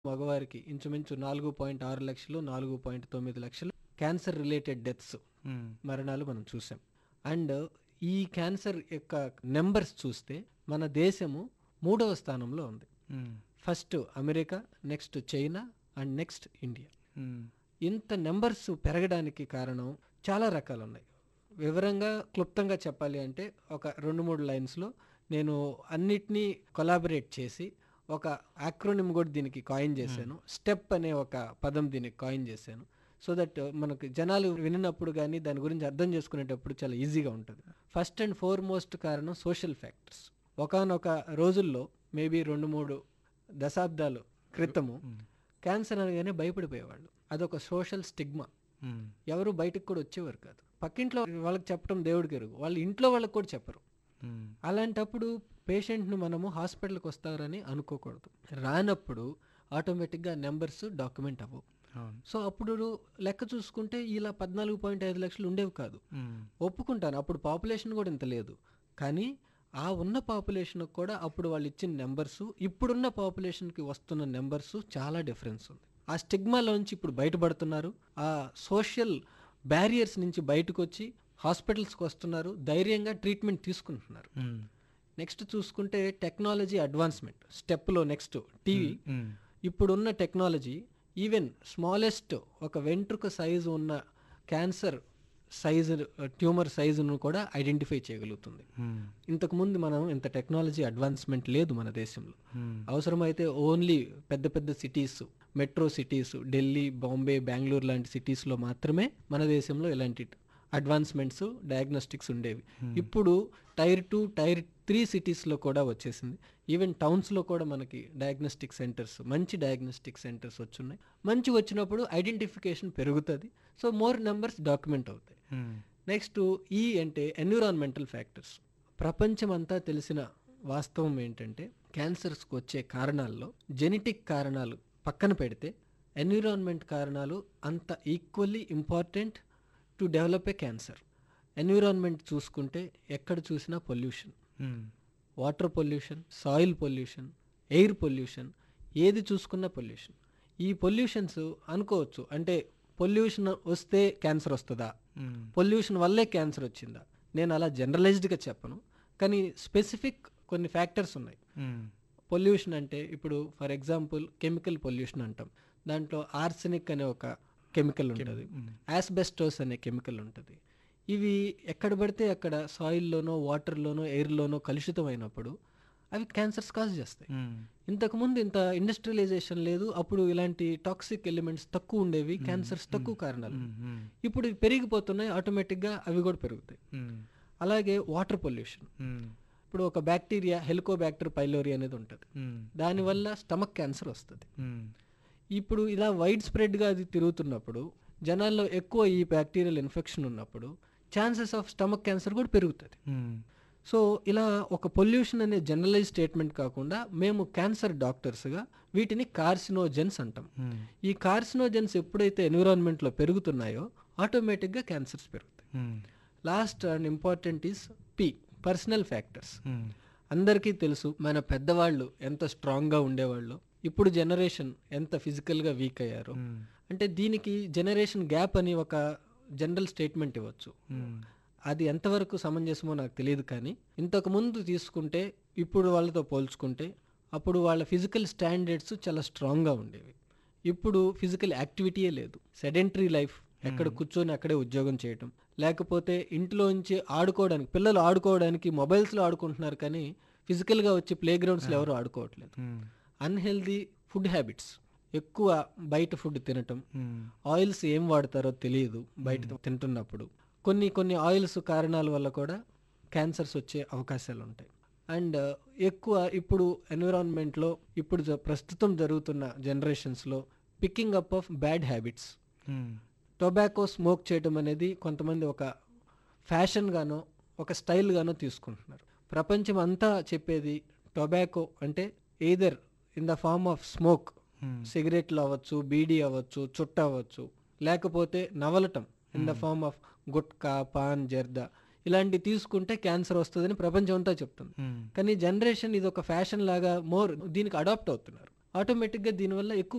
మగవారికి ఇంచుమించు నాలుగు పాయింట్ ఆరు లక్షలు నాలుగు పాయింట్ తొమ్మిది లక్షలు క్యాన్సర్ రిలేటెడ్ డెత్స్ ఉమ్, మరణాలు మనం చూసాం అండ్ ఈ క్యాన్సర్ యొక్క నెంబర్స్ చూస్తే మన దేశము మూడవ స్థానంలో ఉంది um, first America next China and next India um, ఇంత నెంబర్స్ పెరగడానికి కారణం చాలా రకాలు ఉన్నాయి వివరంగా క్లుప్తంగా చెప్పాలి అంటే ఒక రెండు మూడు లైన్స్లో నేను అన్నిటినీ కొలాబరేట్ చేసి ఒక యాక్రోనిమ్ కూడా దీనికి కాయిన్ చేశాను స్టెప్ అనే ఒక పదం దీనికి కాయిన్ చేశాను సో దట్ మనకు జనాలు వినినప్పుడు కానీ దాని గురించి అర్థం చేసుకునేటప్పుడు చాలా ఈజీగా ఉంటుంది ఫస్ట్ అండ్ ఫోర్మోస్ట్ కారణం సోషల్ ఫ్యాక్టర్స్ ఒకనొక రోజుల్లో మేబీ రెండు మూడు దశాబ్దాలు క్రితము క్యాన్సర్ అనగానే భయపడిపోయేవాళ్ళు అదొక సోషల్ స్టిగ్మా ఉమ్, ఎవరు బయటకు కూడా వచ్చేవారు కాదు పక్కింట్లో వాళ్ళకి చెప్పడం దేవుడికి ఎరుగు వాళ్ళ ఇంట్లో వాళ్ళకి కూడా చెప్పరు ఉమ్, అలాంటప్పుడు పేషెంట్ను మనము హాస్పిటల్కి వస్తారని అనుకోకూడదు రానప్పుడు ఆటోమేటిక్గా నెంబర్స్ డాక్యుమెంట్ అవ్వవు అవును సో అప్పుడు లెక్క చూసుకుంటే ఇలా పద్నాలుగు పాయింట్ ఐదు లక్షలు ఉండేవి కాదు ఉమ్, ఒప్పుకుంటాను అప్పుడు పాపులేషన్ కూడా ఇంత లేదు కానీ ఆ ఉన్న పాపులేషన్ కూడా అప్పుడు వాళ్ళు ఇచ్చిన నెంబర్స్ ఇప్పుడున్న పాపులేషన్కి వస్తున్న నెంబర్స్ చాలా డిఫరెన్స్ ఉంది ఆ స్టిగ్మాలోంచి ఇప్పుడు బయటపడుతున్నారు ఆ సోషల్ బ్యారియర్స్ నుంచి బయటకు వచ్చి హాస్పిటల్స్కి వస్తున్నారు ధైర్యంగా ట్రీట్మెంట్ తీసుకుంటున్నారు ఉమ్, నెక్స్ట్ చూసుకుంటే టెక్నాలజీ అడ్వాన్స్మెంట్ స్టెప్లో నెక్స్ట్ టీవీ ఉమ్, ఇప్పుడున్న టెక్నాలజీ ఈవెన్ స్మాలెస్ట్ ఒక వెంట్రుక సైజు ఉన్న క్యాన్సర్ సైజు ట్యూమర్ సైజును కూడా ఐడెంటిఫై చేయగలుగుతుంది ఉమ్, ఇంతకుముందు మనం ఇంత టెక్నాలజీ అడ్వాన్స్మెంట్ లేదు మన దేశంలో ఉమ్, అవసరమైతే ఓన్లీ పెద్ద పెద్ద cities metro cities Delhi Bombay Bengaluru లాంటి సిటీస్లో మాత్రమే మన దేశంలో ఇలాంటి అడ్వాన్స్మెంట్స్ డయాగ్నోస్టిక్స్ ఉండేవి ఇప్పుడు టైర్ టూ టైర్ త్రీ సిటీస్లో కూడా వచ్చేసింది ఈవెన్ టౌన్స్లో కూడా మనకి డయాగ్నోస్టిక్ సెంటర్స్ మంచి డయాగ్నోస్టిక్ సెంటర్స్ వచ్చున్నాయి మంచి వచ్చినప్పుడు ఐడెంటిఫికేషన్ పెరుగుతుంది సో మోర్ నెంబర్స్ డాక్యుమెంట్ అవుతాయి ఉమ్, నెక్స్ట్ ఈ అంటే ఎన్విరాన్మెంటల్ ఫ్యాక్టర్స్ ప్రపంచమంతా తెలిసిన వాస్తవం ఏంటంటే క్యాన్సర్స్కి వచ్చే కారణాల్లో జెనెటిక్ కారణాలు పక్కన పెడితే ఎన్విరాన్మెంట్ కారణాలు అంత equally important to develop a cancer environment చూసుకుంటే ఎక్కడ చూసినా pollution um, water pollution soil pollution air pollution ఏది చూసుకున్నా పొల్యూషన్ ఈ పొల్యూషన్స్ అనుకోవచ్చు అంటే పొల్యూషన్ వస్తే క్యాన్సర్ వస్తుందా ఉమ్, పొల్యూషన్ వల్లే క్యాన్సర్ వచ్చిందా నేను అలా జనరలైజ్డ్గా చెప్పను కానీ స్పెసిఫిక్ కొన్ని ఫ్యాక్టర్స్ ఉన్నాయి ఉమ్, పొల్యూషన్ అంటే ఇప్పుడు ఫర్ ఎగ్జాంపుల్ కెమికల్ పొల్యూషన్ అంటాం దాంట్లో ఆర్సెనిక్ అనే ఒక కెమికల్ ఉంటుంది ఉమ్, యాస్బెస్టోస్ అనే కెమికల్ ఉంటుంది ఇవి ఎక్కడ పడితే అక్కడ సాయిల్లోనో వాటర్లోనో ఎయిర్లోనో కలుషితం అయినప్పుడు అవి క్యాన్సర్స్ కాజ్ చేస్తాయి ఉమ్, ఇంతకుముందు ఇంత ఇండస్ట్రియలైజేషన్ లేదు అప్పుడు ఇలాంటి టాక్సిక్ ఎలిమెంట్స్ తక్కువ ఉండేవి క్యాన్సర్స్ తక్కువ కారణాలు ఉమ్, ఉమ్, ఇప్పుడు ఇవి పెరిగిపోతున్నాయి ఆటోమేటిక్గా అవి కూడా పెరుగుతాయి ఉమ్, అలాగే వాటర్ పొల్యూషన్ ఉమ్, ఇప్పుడు ఒక బ్యాక్టీరియా హెలికోబ్యాక్టర్ పైలోరి అనేది ఉంటుంది ఉమ్, దానివల్ల స్టమక్ క్యాన్సర్ వస్తుంది ఉమ్, ఇప్పుడు ఇలా వైడ్ స్ప్రెడ్గా అది తిరుగుతున్నప్పుడు జనాల్లో ఎక్కువ ఈ బ్యాక్టీరియల్ ఇన్ఫెక్షన్ ఉన్నప్పుడు ఛాన్సెస్ ఆఫ్ స్టమక్ క్యాన్సర్ కూడా పెరుగుతుంది ఉమ్, సో ఇలా ఒక పొల్యూషన్ అనే జనరలైజ్ స్టేట్మెంట్ కాకుండా మేము క్యాన్సర్ డాక్టర్స్గా వీటిని కార్సినోజెన్స్ అంటాం ఉమ్, ఈ కార్సినోజెన్స్ ఎప్పుడైతే ఎన్విరాన్మెంట్లో పెరుగుతున్నాయో ఆటోమేటిక్గా క్యాన్సర్స్ పెరుగుతాయి um, last and important is p personal factors um, అందరికీ తెలుసు మన పెద్దవాళ్ళు ఎంత స్ట్రాంగ్గా ఉండేవాళ్ళు ఇప్పుడు జనరేషన్ ఎంత ఫిజికల్గా వీక్ అయ్యారు ఉమ్, అంటే దీనికి జనరేషన్ గ్యాప్ అని ఒక జనరల్ స్టేట్మెంట్ ఇవ్వచ్చు ఉమ్, అది ఎంతవరకు సమంజసమో నాకు తెలియదు కానీ ఇంతకు ముందు తీసుకుంటే ఇప్పుడు వాళ్ళతో పోల్చుకుంటే అప్పుడు వాళ్ళ ఫిజికల్ స్టాండర్డ్స్ చాలా స్ట్రాంగ్గా ఉండేవి ఇప్పుడు ఫిజికల్ యాక్టివిటీయే లేదు సెడెంటరీ లైఫ్ ఎక్కడ కూర్చొని అక్కడే ఉద్యోగం చేయటం లేకపోతే ఇంట్లోంచి ఆడుకోవడానికి పిల్లలు ఆడుకోవడానికి మొబైల్స్లో ఆడుకుంటున్నారు కానీ ఫిజికల్గా వచ్చి ప్లే గ్రౌండ్స్లో ఎవరు ఆడుకోవట్లేదు ఉమ్, అన్హెల్దీ ఫుడ్ హ్యాబిట్స్ ఎక్కువ బయట ఫుడ్ తినటం ఉమ్, ఆయిల్స్ ఏం వాడతారో తెలియదు బయట తింటున్నప్పుడు కొన్ని కొన్ని ఆయిల్స్ కారణాల వల్ల కూడా క్యాన్సర్స్ వచ్చే అవకాశాలు ఉంటాయి అండ్ ఎక్కువ ఇప్పుడు ఎన్విరాన్మెంట్లో ఇప్పుడు జ- ప్రస్తుతం జరుగుతున్న జనరేషన్స్లో picking up of bad habits um, tobacco smoke చేయడం అనేది కొంతమంది ఒక ఫ్యాషన్గానో ఒక స్టైల్గానో తీసుకుంటున్నారు ప్రపంచం అంతా చెప్పేది టొబాకో అంటే either in the form of smoke um, సిగరెట్లు అవ్వచ్చు బీడీ అవ్వచ్చు చుట్ట అవ్వచ్చు లేకపోతే నవలటం in the form of gutka paan zarda ఇలాంటి తీసుకుంటే క్యాన్సర్ వస్తుందని ప్రపంచం అంతా చెప్తుంది ఉమ్, కానీ జనరేషన్ ఇది ఒక ఫ్యాషన్ లాగా మోర్ దీనికి అడాప్ట్ అవుతున్నారు ఆటోమేటిక్గా దీనివల్ల ఎక్కువ